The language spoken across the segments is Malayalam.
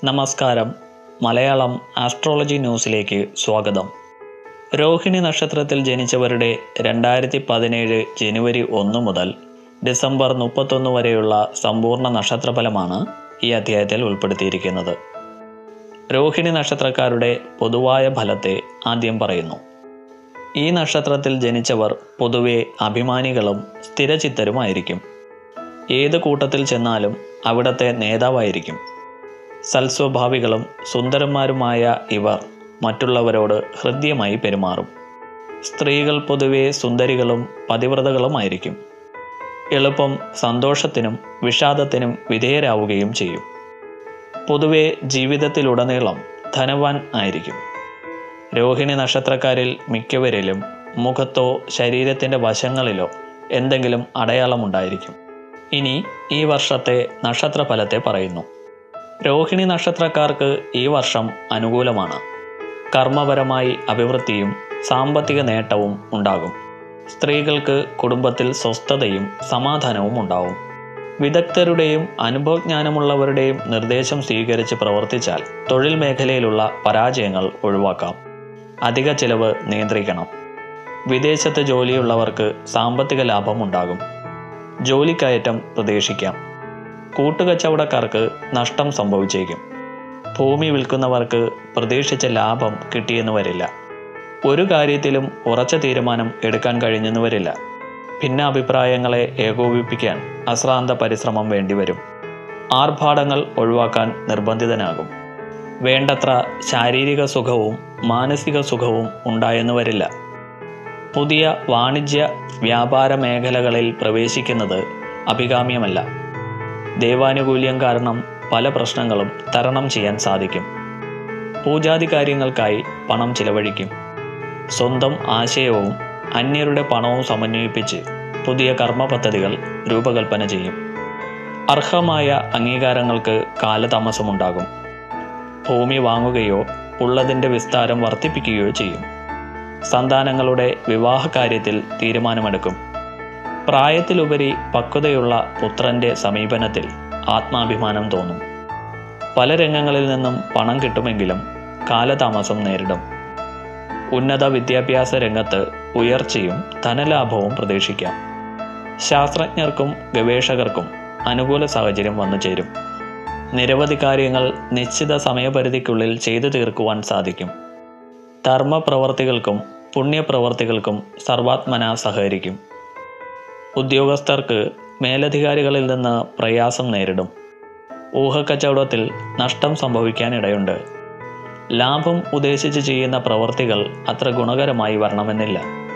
നമസ്കാരം മലയാളം ആസ്ട്രോളജി ന്യൂസിലേക്ക് സ്വാഗതം രോഹിണി നക്ഷത്രത്തിൽ ജനിച്ചവരുടെ രണ്ടായിരത്തി പതിനേഴ് ജനുവരി ഒന്ന് മുതൽ ഡിസംബർ മുപ്പത്തൊന്ന് വരെയുള്ള സമ്പൂർണ്ണ നക്ഷത്രഫലമാണ് ഈ അധ്യായത്തിൽ ഉൾപ്പെടുത്തിയിരിക്കുന്നത് രോഹിണി നക്ഷത്രക്കാരുടെ പൊതുവായ ഫലത്തെ ആദ്യം പറയുന്നു ഈ നക്ഷത്രത്തിൽ ജനിച്ചവർ പൊതുവെ അഭിമാനികളും സ്ഥിരചിത്തരുമായിരിക്കും ഏത് കൂട്ടത്തിൽ ചെന്നാലും അവിടത്തെ നേതാവായിരിക്കും സൽസ്വഭാവികളും സുന്ദരന്മാരുമായ ഇവർ മറ്റുള്ളവരോട് ഹൃദ്യമായി പെരുമാറും സ്ത്രീകൾ പൊതുവെ സുന്ദരികളും പതിവ്രതകളുമായിരിക്കും എളുപ്പം സന്തോഷത്തിനും വിഷാദത്തിനും വിധേയരാവുകയും ചെയ്യും പൊതുവെ ജീവിതത്തിലുടനീളം ധനവാൻ ആയിരിക്കും രോഹിണി നക്ഷത്രക്കാരിൽ മിക്കവരിലും മുഖത്തോ ശരീരത്തിൻ്റെ വശങ്ങളിലോ എന്തെങ്കിലും അടയാളമുണ്ടായിരിക്കും ഇനി ഈ വർഷത്തെ നക്ഷത്രഫലത്തെ പറയുന്നു രോഹിണി നക്ഷത്രക്കാർക്ക് ഈ വർഷം അനുകൂലമാണ് കർമ്മപരമായി അഭിവൃദ്ധിയും സാമ്പത്തിക നേട്ടവും ഉണ്ടാകും സ്ത്രീകൾക്ക് കുടുംബത്തിൽ സ്വസ്ഥതയും സമാധാനവും ഉണ്ടാവും വിദഗ്ധരുടെയും അനുഭവജ്ഞാനമുള്ളവരുടെയും നിർദ്ദേശം സ്വീകരിച്ച് പ്രവർത്തിച്ചാൽ തൊഴിൽ മേഖലയിലുള്ള പരാജയങ്ങൾ ഒഴിവാക്കാം അധിക ചിലവ് നിയന്ത്രിക്കണം വിദേശത്ത് ജോലിയുള്ളവർക്ക് സാമ്പത്തിക ലാഭം ഉണ്ടാകും ജോലിക്കയറ്റം പ്രതീക്ഷിക്കാം കൂട്ടുകച്ചവടക്കാർക്ക് നഷ്ടം സംഭവിച്ചേക്കും ഭൂമി വിൽക്കുന്നവർക്ക് പ്രതീക്ഷിച്ച ലാഭം കിട്ടിയെന്ന് വരില്ല ഒരു കാര്യത്തിലും ഉറച്ച തീരുമാനം എടുക്കാൻ കഴിഞ്ഞെന്ന് വരില്ല ഭിന്നാഭിപ്രായങ്ങളെ ഏകോപിപ്പിക്കാൻ അശ്രാന്ത പരിശ്രമം വേണ്ടിവരും ആർഭാടങ്ങൾ ഒഴിവാക്കാൻ നിർബന്ധിതനാകും വേണ്ടത്ര ശാരീരിക സുഖവും മാനസിക സുഖവും ഉണ്ടായെന്ന് വരില്ല പുതിയ വാണിജ്യ വ്യാപാര മേഖലകളിൽ പ്രവേശിക്കുന്നത് അഭികാമ്യമല്ല ദൈവാനുകൂല്യം കാരണം പല പ്രശ്നങ്ങളും തരണം ചെയ്യാൻ സാധിക്കും പൂജാതി കാര്യങ്ങൾക്കായി പണം ചിലവഴിക്കും സ്വന്തം ആശയവും അന്യരുടെ പണവും സമന്വയിപ്പിച്ച് പുതിയ കർമ്മ പദ്ധതികൾ രൂപകൽപ്പന ചെയ്യും അർഹമായ അംഗീകാരങ്ങൾക്ക് കാലതാമസമുണ്ടാകും ഭൂമി വാങ്ങുകയോ ഉള്ളതിൻ്റെ വിസ്താരം വർദ്ധിപ്പിക്കുകയോ ചെയ്യും സന്താനങ്ങളുടെ വിവാഹ കാര്യത്തിൽ തീരുമാനമെടുക്കും പ്രായത്തിലുപരി പക്വതയുള്ള പുത്രന്റെ സമീപനത്തിൽ ആത്മാഭിമാനം തോന്നും പല രംഗങ്ങളിൽ നിന്നും പണം കിട്ടുമെങ്കിലും കാലതാമസം നേരിടും ഉന്നത വിദ്യാഭ്യാസ രംഗത്ത് ഉയർച്ചയും ധനലാഭവും പ്രതീക്ഷിക്കാം ശാസ്ത്രജ്ഞർക്കും ഗവേഷകർക്കും അനുകൂല സാഹചര്യം വന്നു ചേരും നിരവധി കാര്യങ്ങൾ നിശ്ചിത സമയപരിധിക്കുള്ളിൽ ചെയ്തു തീർക്കുവാൻ സാധിക്കും ധർമ്മപ്രവർത്തികൾക്കും പുണ്യപ്രവർത്തികൾക്കും സർവാത്മന സഹകരിക്കും ഉദ്യോഗസ്ഥർക്ക് മേലധികാരികളിൽ നിന്ന് പ്രയാസം നേരിടും ഊഹക്കച്ചവടത്തിൽ നഷ്ടം സംഭവിക്കാനിടയുണ്ട് ലാഭം ഉദ്ദേശിച്ച് ചെയ്യുന്ന പ്രവർത്തികൾ അത്ര ഗുണകരമായി വരണമെന്നില്ല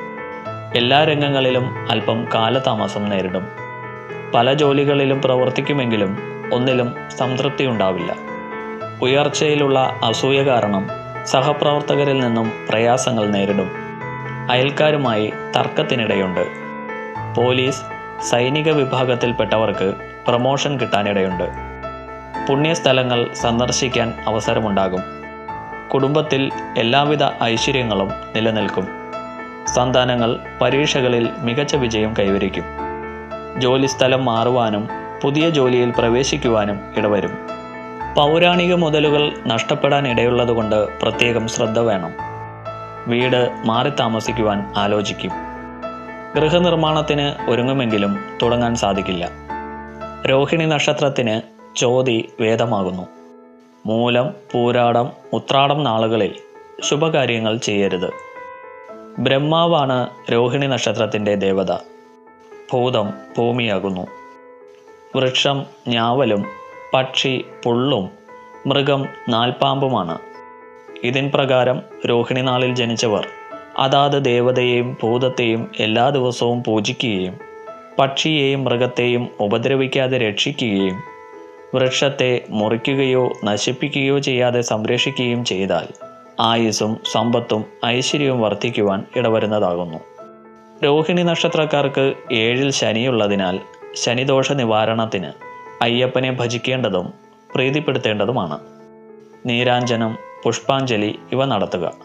എല്ലാ രംഗങ്ങളിലും അല്പം കാലതാമസം നേരിടും പല ജോലികളിലും പ്രവർത്തിക്കുമെങ്കിലും ഒന്നിലും സംതൃപ്തി ഉണ്ടാവില്ല ഉയർച്ചയിലുള്ള അസൂയ കാരണം സഹപ്രവർത്തകരിൽ നിന്നും പ്രയാസങ്ങൾ നേരിടും അയൽക്കാരുമായി തർക്കത്തിനിടയുണ്ട് പോലീസ് സൈനിക വിഭാഗത്തിൽപ്പെട്ടവർക്ക് പ്രമോഷൻ കിട്ടാനിടയുണ്ട് പുണ്യസ്ഥലങ്ങൾ സന്ദർശിക്കാൻ അവസരമുണ്ടാകും കുടുംബത്തിൽ എല്ലാവിധ ഐശ്വര്യങ്ങളും നിലനിൽക്കും സന്താനങ്ങൾ പരീക്ഷകളിൽ മികച്ച വിജയം കൈവരിക്കും ജോലിസ്ഥലം മാറുവാനും പുതിയ ജോലിയിൽ പ്രവേശിക്കുവാനും ഇടവരും പൗരാണിക മുതലുകൾ നഷ്ടപ്പെടാൻ ഇടയുള്ളതുകൊണ്ട് പ്രത്യേകം ശ്രദ്ധ വേണം വീട് മാറി താമസിക്കുവാൻ ആലോചിക്കും ഗൃഹനിർമ്മാണത്തിന് ഒരുങ്ങുമെങ്കിലും തുടങ്ങാൻ സാധിക്കില്ല രോഹിണി നക്ഷത്രത്തിന് ചോതി വേദമാകുന്നു മൂലം പൂരാടം ഉത്രാടം നാളുകളിൽ ശുഭകാര്യങ്ങൾ ചെയ്യരുത് ബ്രഹ്മാവാണ് രോഹിണി നക്ഷത്രത്തിൻ്റെ ദേവത ഭൂതം ഭൂമിയാകുന്നു വൃക്ഷം ഞാവലും പക്ഷി പുള്ളും മൃഗം നാൽപ്പാമ്പുമാണ് ഇതിൻ പ്രകാരം രോഹിണി നാളിൽ ജനിച്ചവർ അതാത് ദേവതയെയും ഭൂതത്തെയും എല്ലാ ദിവസവും പൂജിക്കുകയും പക്ഷിയെയും മൃഗത്തെയും ഉപദ്രവിക്കാതെ രക്ഷിക്കുകയും വൃക്ഷത്തെ മുറിക്കുകയോ നശിപ്പിക്കുകയോ ചെയ്യാതെ സംരക്ഷിക്കുകയും ചെയ്താൽ ആയുസ്സും സമ്പത്തും ഐശ്വര്യവും വർദ്ധിക്കുവാൻ ഇടവരുന്നതാകുന്നു രോഹിണി നക്ഷത്രക്കാർക്ക് ഏഴിൽ ശനിയുള്ളതിനാൽ ശനിദോഷ നിവാരണത്തിന് അയ്യപ്പനെ ഭജിക്കേണ്ടതും പ്രീതിപ്പെടുത്തേണ്ടതുമാണ് നീരാഞ്ജനം പുഷ്പാഞ്ജലി ഇവ നടത്തുക